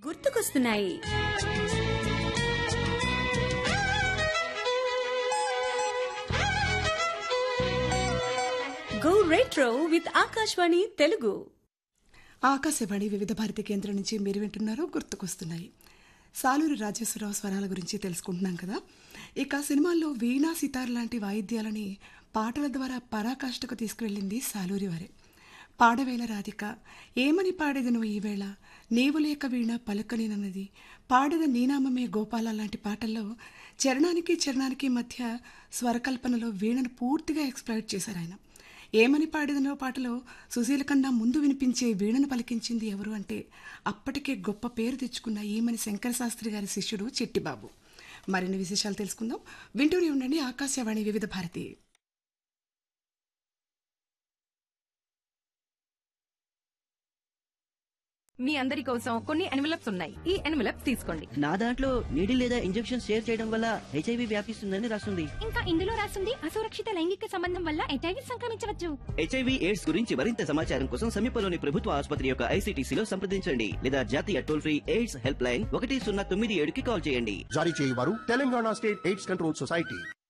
గుర్తుకొస్తున్నాయి go retro with Akashvani Telugu Akashvani Vividh Bharati కేంద్రం నుంచి మీరు వింటున్నారు గుర్తుకొస్తున్నాయి సాలూరి రాజేశ్వరరావు స్వరాల గురించి తెలుసుకుంటున్నాం కదా ఇక సినిమాల్లో వీణా సితార్ లాంటి వాయిద్యాలని పాటల ద్వారా పరాకాష్ఠకు తీసుకువెళ్ళింది సాలూరి వారే పాడవేళ రాధిక ఏమని పాడేదను ఈవేళ నీవు లేక వీణ పలుకనేనన్నది పాడద నీనామమే గోపాల లాంటి పాటల్లో చరణానికి చరణానికి మధ్య స్వరకల్పనలో వీణను పూర్తిగా ఎక్స్ప్లాయిట్ చేశారు ఆయన ఏమని పాడేదనో పాటలో సుశీల కన్నా ముందు వినిపించే వీణను పలికించింది ఎవరు అంటే అప్పటికే గొప్ప పేరు తెచ్చుకున్న ఈమని శంకర శాస్త్రి గారి శిష్యుడు చెట్టిబాబు మరిన్ని విశేషాలు తెలుసుకుందాం వింటూనే ఉండండి ఆకాశవాణి వివిధ భారతి మీ అందరి కోసం కొన్ని ఎన్వలప్స్ ఉన్నాయి ఈ ఎన్వలప్స్ తీసుకోండి నా దాంట్లో నీడి లేదా ఇంజెక్షన్ షేర్ చేయడం వల్ల హెచ్ఐవి వ్యాపిస్తుందని రాస్తుంది ఇంకా ఇందులో రాసింది అసురక్షిత లైంగిక సంబంధం వల్ల హెచ్ఐవి సంక్రమించవచ్చు హెచ్ఐవి ఎయిడ్స్ గురించి మరింత సమాచారం కోసం సమీపంలోని ప్రభుత్వ ఆసుపత్రి యొక్క ఐసీటీసీలో సంప్రదించండి లేదా జాతీయ toll free AIDS help line ఒకటి సున్నా తొమ్మిది ఏడుకి కాల్ చేయండి జారీ చేయవారు Telangana state AIDS control society